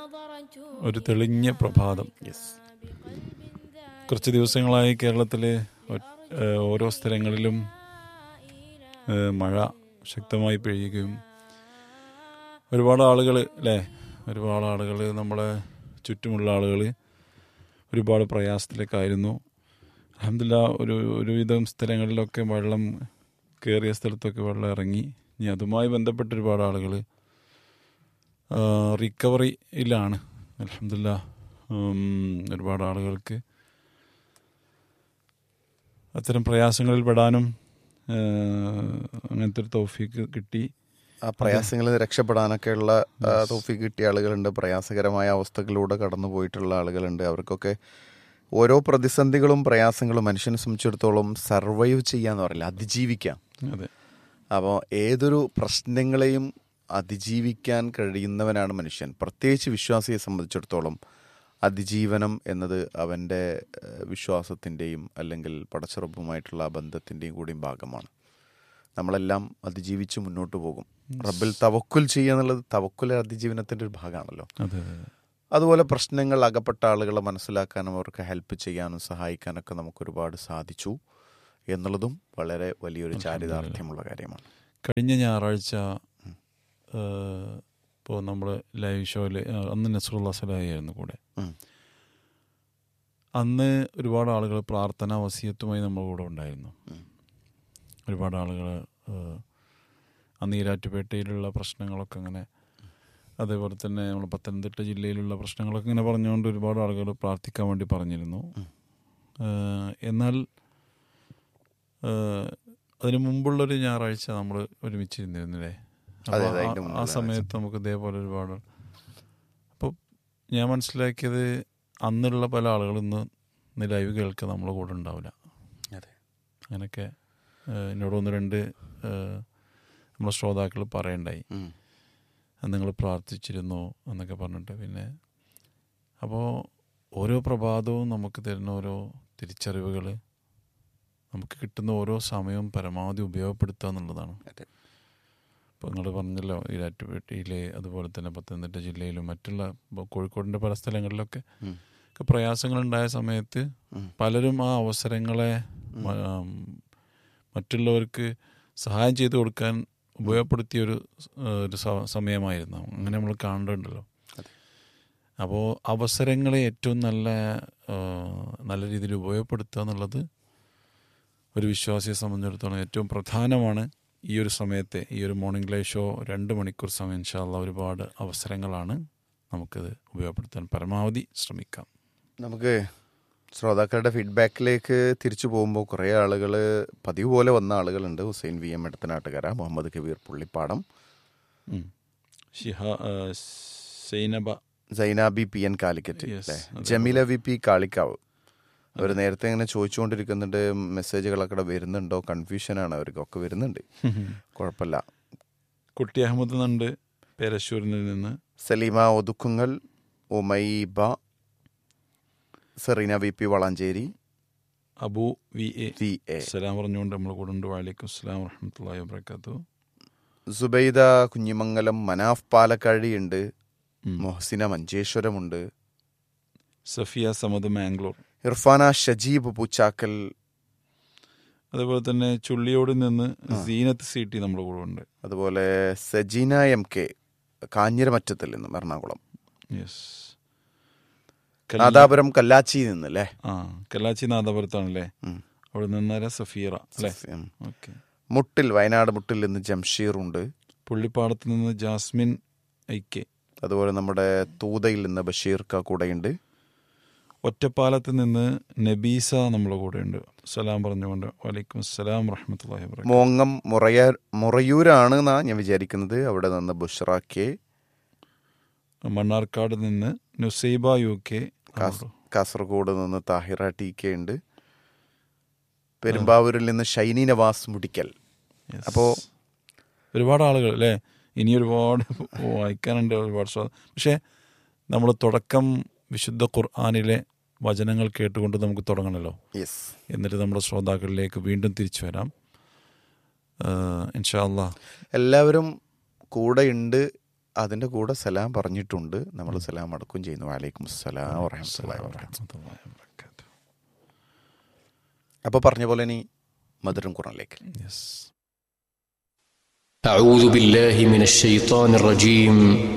ഒരു തെളിഞ്ഞ പ്രഭാതം കുറച്ച് ദിവസങ്ങളായി കേരളത്തിൽ ഓരോ സ്ഥലങ്ങളിലും ഏഹ്, മഴ ശക്തമായി പെയ്യുകയും ഒരുപാട് ആളുകൾ അല്ലേ ഒരുപാട് ആളുകൾ നമ്മളെ ചുറ്റുമുള്ള ആളുകൾ ഒരുപാട് പ്രയാസത്തിലേക്കായിരുന്നു അഹമ്മദില്ല ഒരു ഒരുവിധം സ്ഥലങ്ങളിലൊക്കെ വെള്ളം കയറിയ സ്ഥലത്തൊക്കെ വെള്ളം ഇറങ്ങി ഇനി അതുമായി ബന്ധപ്പെട്ട ഒരുപാട് ആളുകൾ റിക്കവറിയിലാണ് അലഹമില്ല ഒരുപാട് ആളുകൾക്ക് അത്തരം പ്രയാസങ്ങളിൽ പെടാനും ആ, അങ്ങനത്തെ ഒരു തൗഫീക്ക് കിട്ടി ആ പ്രയാസങ്ങളിൽ നിന്ന് രക്ഷപ്പെടാനൊക്കെയുള്ള ആ, തോഫിക്ക് കിട്ടിയ ആളുകളുണ്ട് പ്രയാസകരമായ അവസ്ഥകളിലൂടെ കടന്നു പോയിട്ടുള്ള ആളുകളുണ്ട് അവർക്കൊക്കെ ഓരോ പ്രതിസന്ധികളും പ്രയാസങ്ങളും മനുഷ്യനെ സംബന്ധിച്ചിടത്തോളം സർവൈവ് ചെയ്യാന്ന് പറയില്ല അതിജീവിക്കാം അതെ അപ്പോൾ ഏതൊരു പ്രശ്നങ്ങളെയും അതിജീവിക്കാൻ കഴിയുന്നവനാണ് മനുഷ്യൻ പ്രത്യേകിച്ച് വിശ്വാസിയെ സംബന്ധിച്ചിടത്തോളം അതിജീവനം എന്നത് അവൻ്റെ ഏഹ്, വിശ്വാസത്തിൻ്റെയും അല്ലെങ്കിൽ പടച്ചുറപ്പുമായിട്ടുള്ള ആ ബന്ധത്തിൻ്റെയും കൂടിയും ഭാഗമാണ് നമ്മളെല്ലാം അതിജീവിച്ച് മുന്നോട്ട് പോകും റബ്ബിൽ തവക്കുൽ ചെയ്യുക എന്നുള്ളത് തവക്കുൽ അതിജീവനത്തിൻ്റെ ഒരു ഭാഗമാണല്ലോ അതെ അതെ അതെ അതുപോലെ പ്രശ്നങ്ങൾ അകപ്പെട്ട ആളുകളെ മനസ്സിലാക്കാനും അവർക്ക് ഹെൽപ്പ് ചെയ്യാനും സഹായിക്കാനൊക്കെ നമുക്ക് ഒരുപാട് സാധിച്ചു എന്നുള്ളതും വളരെ വലിയൊരു ചാരിതാർത്ഥ്യമുള്ള കാര്യമാണ് കഴിഞ്ഞ ഞായറാഴ്ച ഇപ്പോൾ നമ്മൾ ലൈവ് ഷോയിൽ അന്ന് നസറുള്ള സലായിരുന്നു കൂടെ ഉം. അന്ന് ഒരുപാട് ആളുകൾ പ്രാർത്ഥനാ വസീയത്തുമായി നമ്മുടെ കൂടെ ഉണ്ടായിരുന്നു ഉം. ഒരുപാട് ആളുകൾ അന്ന് ഈരാറ്റുപേട്ടയിലുള്ള പ്രശ്നങ്ങളൊക്കെ അങ്ങനെ അതേപോലെ തന്നെ നമ്മൾ പത്തനംതിട്ട ജില്ലയിലുള്ള പ്രശ്നങ്ങളൊക്കെ ഇങ്ങനെ പറഞ്ഞുകൊണ്ട് ഒരുപാട് ആളുകൾ പ്രാർത്ഥിക്കാൻ വേണ്ടി പറഞ്ഞിരുന്നു ഉം. ഏഹ് എന്നാൽ ഏഹ് അതിന് മുമ്പുള്ളൊരു ഞായറാഴ്ച നമ്മൾ ഒരുമിച്ചിരുന്നിരുന്നില്ലേ അതെ, അപ്പോൾ അതെ, ആ- അതിന്റെ ആ മുമ്പുള്ള സമയത്ത് നമുക്ക് ഇതേപോലെ ഒരുപാട് അപ്പോൾ ഞാൻ മനസ്സിലാക്കിയത് അന്നുള്ള പല ആളുകളും ഇന്ന് ഇന്ന് ലൈവ് കേൾക്കുക നമ്മളെ കൂടെ ഉണ്ടാവില്ല അതെ അങ്ങനെയൊക്കെ ഏഹ് എന്നോട് ഒന്ന് രണ്ട് ഏഹ് നമ്മളെ ശ്രോതാക്കൾ പറയണ്ടായി ഉം. നിങ്ങൾ പ്രാർത്ഥിച്ചിരുന്നു എന്നൊക്കെ പറഞ്ഞിട്ട് പിന്നെ അപ്പോൾ ഓരോ പ്രഭാതവും നമുക്ക് തരുന്ന ഓരോ തിരിച്ചറിവുകൾ നമുക്ക് കിട്ടുന്ന ഓരോ സമയവും പരമാവധി ഉപയോഗപ്പെടുത്തുക എന്നുള്ളതാണ് അതെ. ഇപ്പോൾ നിങ്ങൾ പറഞ്ഞല്ലോ ഈരാറ്റുപേട്ടയിലെ അതുപോലെ തന്നെ പത്തനംതിട്ട ജില്ലയിലും മറ്റുള്ള ഇപ്പോൾ കോഴിക്കോടിൻ്റെ പല സ്ഥലങ്ങളിലൊക്കെ ഉം. ഒക്കെ പ്രയാസങ്ങളുണ്ടായ സമയത്ത് ഉം. പലരും ആ അവസരങ്ങളെ മ- ആം, മറ്റുള്ളവർക്ക് സഹായം ചെയ്തു കൊടുക്കാൻ ഉപയോഗപ്പെടുത്തിയ ഒരു സ്- ഏഹ് ഒരു സ- സമയമായിരുന്നു അങ്ങനെ നമ്മൾ കാണുന്നുണ്ടല്ലോ അതെ. അപ്പോൾ അവസരങ്ങളെ ഏറ്റവും നല്ല ഏഹ്, നല്ല രീതിയിൽ ഉപയോഗപ്പെടുത്തുക എന്നുള്ളത് ഒരു വിശ്വാസിയെ സംബന്ധിച്ചിടത്തോളം ഏറ്റവും പ്രധാനമാണ് ഈ ഒരു സമയത്തെ ഈ ഒരു മോർണിംഗ് ലൈവ് ഷോ രണ്ട് മണിക്കൂർ സമയം ഇൻഷാല്ല ഒരുപാട് അവസരങ്ങളാണ് നമുക്കത് ഉപയോഗപ്പെടുത്താൻ പരമാവധി ശ്രമിക്കാം നമുക്ക് ശ്രോതാക്കളുടെ ഫീഡ്ബാക്കിലേക്ക് തിരിച്ചു പോകുമ്പോൾ കുറേ ആളുകൾ പതിവ് പോലെ വന്ന ആളുകളുണ്ട് ഹുസൈൻ വി എം എടത്തനാട്ടുകര മുഹമ്മദ് കബീർ പുള്ളിപ്പാടം ഉം. ഷിഹ ഏഹ്, Zainaba Zainabi P N Calicut Yes, അല്ലേ അതെ. ജമീല വി പി കാളിക്കാവ് അവർ നേരത്തെ ഇങ്ങനെ ചോദിച്ചുകൊണ്ടിരിക്കുന്നുണ്ട് മെസ്സേജുകളൊക്കെ വരുന്നുണ്ടോ കൺഫ്യൂഷനാണ് അവർക്കൊക്കെ വരുന്നുണ്ട് കുഴപ്പമില്ല കുട്ടി അഹമ്മദ് നണ്ട് പേരശ്ശൂരിൽ നിന്ന് Saleema Othukkungal Umaiba Sereena V P Valanchery Abu V A V A Salam പറഞ്ഞുകൊണ്ട് നമ്മൾ കൂടെ ഉണ്ട് വാലേക്കും അസ്സലാം വറഹമത്തല്ലാഹി വബർക്കാത്തു സുബൈദ കുഞ്ഞിമംഗലം മനാഫ് പാലക്കാഴി ഉണ്ട് മൊഹസിന മഞ്ചേശ്വരമുണ്ട് സഫിയ സമദ് മാംഗ്ലൂർ ഇർഫാന ഷജീബ് പൂച്ചാക്കൽ അതേപോലെ തന്നെ ചുള്ളിയോട് നിന്ന് സീനത്ത് സീറ്റി നമ്മുടെ കൂടെ ഉണ്ട് അതുപോലെ സജീന എം കെ കാഞ്ഞിരമറ്റത്തിൽ നിന്നും എറണാകുളം യെസ് നാദാപുരം കല്ലാച്ചി നിന്ന് അല്ലേ ആ കല്ലാച്ചി നാദാപുരത്താണല്ലേ ഉം. അവിടെ നിന്നാര സഫീറ അല്ലേ ഉം. ഓക്കെ മുട്ടിൽ വയനാട് മുട്ടിൽ നിന്ന് ജംഷീർ ഉണ്ട് പുള്ളിപ്പാടത്ത് നിന്ന് ജാസ്മിൻ ഐക്കെ അതുപോലെ നമ്മുടെ തൂതയിൽ നിന്ന് ബഷീർ ക കൂടെയുണ്ട് ഒറ്റപ്പാലത്ത് നിന്ന് നബീസ നമ്മളെ കൂടെ ഉണ്ട് സലാം പറഞ്ഞുകൊണ്ട് വലൈക്കും അസ്സലാം വറഹമത്തല്ലാഹി വബർക്കാത്തു മോങ്ങം മുറയ മുറയൂരാണ് എന്നാ ഞാൻ വിചാരിക്കുന്നത് അവിടെ നിന്ന് ബുഷ്റ കെ മണ്ണാർക്കാട് നിന്ന് നുസൈബ യു കെ കാസ്- കാസർഗോഡ് നിന്ന് താഹിറ ടി കെ ഉണ്ട് പെരുമ്പാവൂരിൽ നിന്ന് ഷൈനി നവാസ് മുടിക്കൽ Yes. അപ്പോ ഒരുപാട് ആളുകൾ അല്ലേ ഇനി ഒരുപാട് വായിക്കാനുണ്ട് ഒരുപാട് സ്വാ- പക്ഷേ നമ്മൾ തുടക്കം വിശുദ്ധ ഖുർആാനിലെ വചനങ്ങൾ കേട്ടുകൊണ്ട് നമുക്ക് തുടങ്ങണമല്ലോ യെസ് എന്നിട്ട് നമ്മുടെ ശ്രോതാക്കളിലേക്ക് വീണ്ടും തിരിച്ചു വരാം ഇൻഷാ അല്ലാ എല്ലാവരും കൂടെ ഉണ്ട് അതിൻ്റെ കൂടെ സലാം പറഞ്ഞിട്ടുണ്ട് നമ്മൾ സലാം അടക്കും ചെയ്യുന്നു വലൈക്കും അസ്സലാം വറഹ്മത്തുള്ളാഹി വബറകാതുഹു അപ്പോൾ പറഞ്ഞ പോലെ ഇനി മധുരം ഖുറാനിലേക്ക് യെസ് أعوذ بالله من الشيطان الرجيم